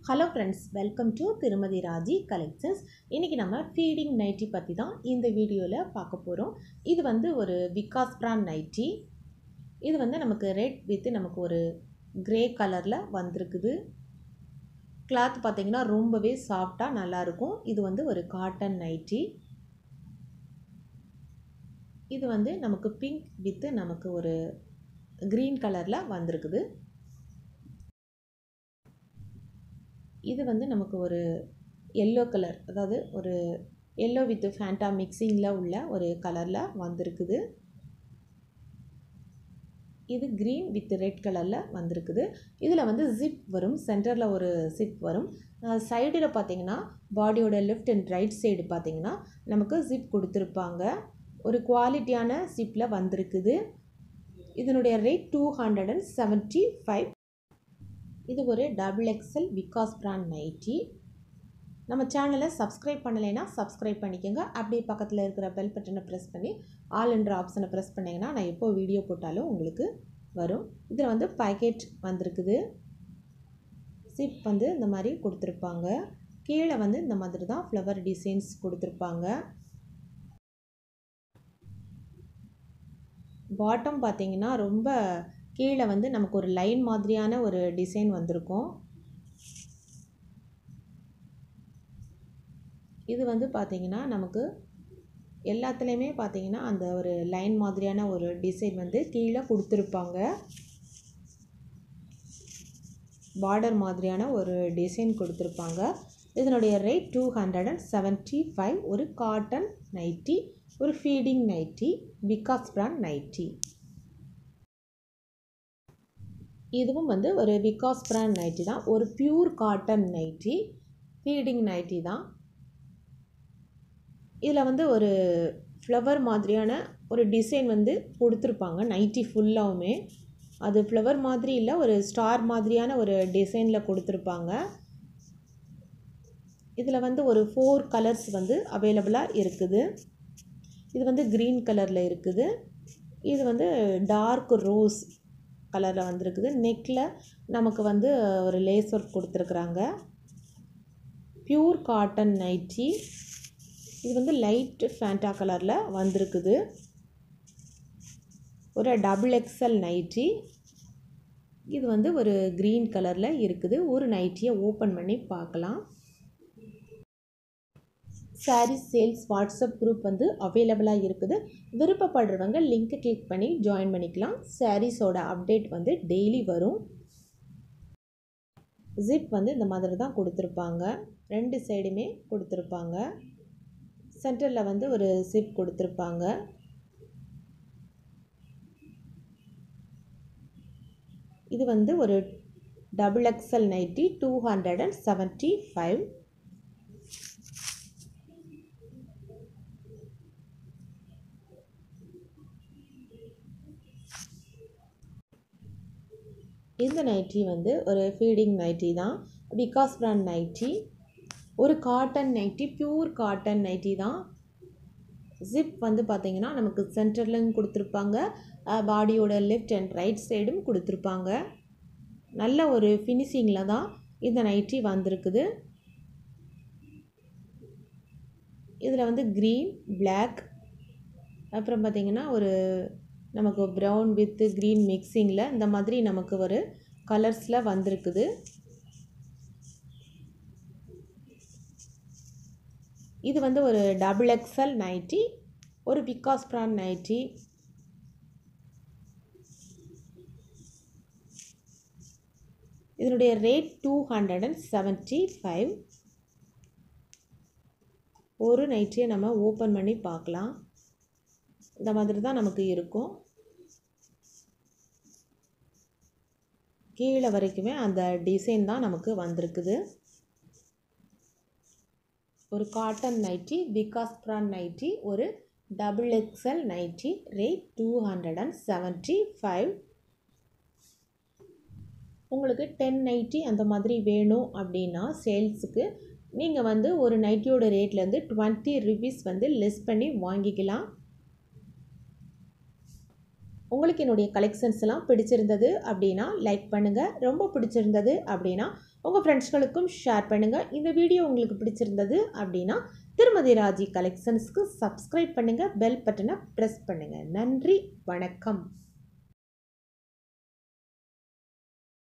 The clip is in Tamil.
ஹலோ ஃப்ரெண்ட்ஸ் வெல்கம் டு திருமதி ராஜி கலெக்ஷன்ஸ் இன்றைக்கி நம்ம ஃபீடிங் நைட்டி பற்றி தான் இந்த வீடியோவில் பார்க்க போகிறோம் இது வந்து ஒரு விகாஸ் பிராண்ட் நைட்டி இது வந்து நமக்கு ரெட் வித் நமக்கு ஒரு கிரே கலரில் வந்திருக்குது கிளாத் பார்த்திங்கன்னா ரொம்பவே சாஃப்டாக நல்லாயிருக்கும் இது வந்து ஒரு காட்டன் நைட்டி இது வந்து நமக்கு பிங்க் வித்து நமக்கு ஒரு க்ரீன் கலரில் வந்திருக்குது இது வந்து நமக்கு ஒரு எல்லோ கலர் அதாவது ஒரு எல்லோ வித் ஃபேண்டா மிக்சிங்கில் உள்ள ஒரு கலரில் வந்திருக்குது இது க்ரீன் வித் ரெட் கலரில் வந்திருக்குது இதில் வந்து ஜிப் வரும் சென்டரில் ஒரு ஜிப் வரும் சைடில் பார்த்தீங்கன்னா பாடியோட லெஃப்ட் அண்ட் ரைட் சைடு பார்த்தீங்கன்னா நமக்கு ஜிப் கொடுத்துருப்பாங்க ஒரு குவாலிட்டியான ஜிப்பில் வந்திருக்குது இதனுடைய rate two hundred and seventy five இது ஒரு double XL Vikas brand nighty நம்ம சேனலை சப்ஸ்கிரைப் பண்ணலைன்னா சப்ஸ்கிரைப் பண்ணிக்கோங்க அப்படியே பக்கத்தில் இருக்கிற பெல் பட்டனை ப்ரெஸ் பண்ணி ஆல் என்ற ஆப்ஷனை ப்ரெஸ் பண்ணிங்கன்னா நான் எப்போ வீடியோ போட்டாலும் உங்களுக்கு வரும் இதில் வந்து பேக்கெட் வந்திருக்குது சிப் வந்து இந்த மாதிரி கொடுத்துருப்பாங்க கீழே வந்து இந்த மாதிரி தான் ஃப்ளவர் டிசைன்ஸ் கொடுத்துருப்பாங்க பாட்டம் பார்த்தீங்கன்னா ரொம்ப கீழே வந்து நமக்கு ஒரு லைன் மாதிரியான ஒரு டிசைன் வந்திருக்கும் இது வந்து பார்த்திங்கன்னா நமக்கு எல்லாத்துலேயுமே பார்த்திங்கன்னா அந்த ஒரு லைன் மாதிரியான ஒரு டிசைன் வந்து கீழே கொடுத்துருப்பாங்க பார்டர் மாதிரியான ஒரு டிசைன் கொடுத்துருப்பாங்க இதனுடைய rate two hundred and seventy five ஒரு காட்டன் நைட்டி ஒரு feeding nighty Vikas brand nighty இதுவும் வந்து ஒரு விகாஸ் பிராண்ட் நைட்டி தான் ஒரு pure cotton nighty feeding nighty தான் இதில் வந்து ஒரு ஃப்ளவர் மாதிரியான ஒரு டிசைன் வந்து கொடுத்துருப்பாங்க நைட்டி ஃபுல்லாகவுமே அது ஃப்ளவர் மாதிரி இல்லை ஒரு ஸ்டார் மாதிரியான ஒரு டிசைனில் கொடுத்துருப்பாங்க இதில் வந்து ஒரு ஃபோர் கலர்ஸ் வந்து அவைலபிளாக இருக்குது இது வந்து க்ரீன் கலரில் இருக்குது இது வந்து டார்க் ரோஸ் கலரில் வந்திருக்குது நெக்கில் நமக்கு வந்து ஒரு லேஸ் ஒர்க் கொடுத்துருக்குறாங்க ப்யூர் காட்டன் நைட்டி இது வந்து லைட் ஃபேண்டா கலரில் வந்திருக்குது ஒரு டபுள் எக்ஸல் நைட்டி இது வந்து ஒரு க்ரீன் கலரில் இருக்குது ஒரு நைட்டியை ஓப்பன் பண்ணி பார்க்கலாம் சாரீஸ் சேல்ஸ் வாட்ஸ்அப் குரூப் வந்து அவைலபிளாக இருக்குது விருப்பப்படுறவங்க லிங்க்கை கிளிக் பண்ணி ஜாயின் பண்ணிக்கலாம் சாரீஸோட அப்டேட் வந்து டெய்லி வரும் ஜிப் வந்து இந்த மாதிரி தான் கொடுத்துருப்பாங்க ரெண்டு சைடுமே கொடுத்துருப்பாங்க சென்டரில் வந்து ஒரு ஜிப் கொடுத்துருப்பாங்க இது வந்து ஒரு double XL nighty two hundred and seventy five இந்த நைட்டி வந்து ஒரு ஃபீடிங் நைட்டி தான் விகாஸ் பிராண்ட் நைட்டி ஒரு cotton nighty pure cotton nighty தான் ஜிப் வந்து பார்த்திங்கன்னா நமக்கு சென்டர்லையும் கொடுத்துருப்பாங்க பாடியோட லெஃப்ட் அண்ட் ரைட் சைடும் கொடுத்துருப்பாங்க நல்ல ஒரு ஃபினிஷிங்கில் தான் இந்த நைட்டி வந்திருக்குது இதில் வந்து க்ரீன் பிளாக் அப்புறம் பார்த்திங்கன்னா ஒரு நமக்கு ப்ரௌன் வித்து க்ரீன் மிக்சிங்கில் இந்த மாதிரி நமக்கு ஒரு கலர்ஸில் வந்திருக்குது இது வந்து ஒரு டபுள் எக்ஸல் நைட்டி ஒரு விகாஸ் பிராண்ட் நைட்டி இதனுடைய rate two hundred and seventy five ஒரு நைட்டியை நம்ம ஓப்பன் பண்ணி பார்க்கலாம் இந்த மாதிரி தான் நமக்கு இருக்கும் கீழே வரைக்குமே அந்த டிசைன் தான் நமக்கு வந்திருக்குது ஒரு cotton nighty Vikas brand nighty ஒரு double XL nighty rate two hundred and seventy five உங்களுக்கு டென் நைட்டி அந்த மாதிரி வேணும் அப்படின்னா சேல்ஸுக்கு நீங்கள் வந்து ஒரு நைட்டியோட ரேட்லேருந்து டுவெண்ட்டி ருபீஸ் வந்து லெஸ் பண்ணி வாங்கிக்கலாம் உங்களுக்கு என்னுடைய கலெக்ஷன்ஸ் எல்லாம் பிடிச்சிருந்தது அப்படின்னா லைக் பண்ணுங்கள் ரொம்ப பிடிச்சிருந்தது அப்படின்னா உங்கள் ஃப்ரெண்ட்ஸ்களுக்கும் ஷேர் பண்ணுங்கள் இந்த வீடியோ உங்களுக்கு பிடிச்சிருந்தது அப்படின்னா திருமதி ராஜி கலெக்ஷன்ஸ்க்கு சப்ஸ்கிரைப் பண்ணுங்கள் பெல் பட்டனை ப்ரெஸ் பண்ணுங்கள் நன்றி வணக்கம்